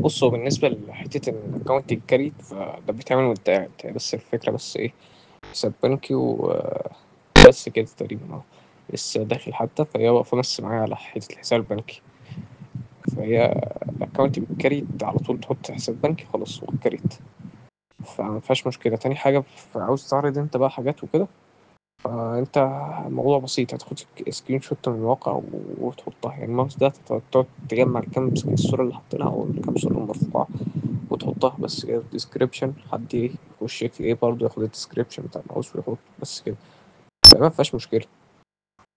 بص هو بالنسبة لحتة إن الأكونت يتكريت فده بيتعمل وأنت قاعد هي بس الفكرة بس إيه حساب بنكي و بس كده تقريبا اه لسه داخل حتى فهي واقفة بس معايا على حتة الحساب البنكي فهي الأكونت بيتكريت على طول تحط حساب بنكي خلاص هو اتكريت فمفيهاش مشكلة تاني حاجة عاوز تعرض أنت بقى حاجات وكده فأنت الموضوع بسيط هتاخد سكرين شوت من الواقع وتحطها يعني الماوس ده تقعد تجمع الكام الصورة اللي حاطينها أو الكام صورة المرفوعة وتحطها بس كده ديسكريبشن حد إيه يخش يكتب إيه برضه ياخد الديسكريبشن بتاع الماوس ويحط بس كده فما فيهاش مشكلة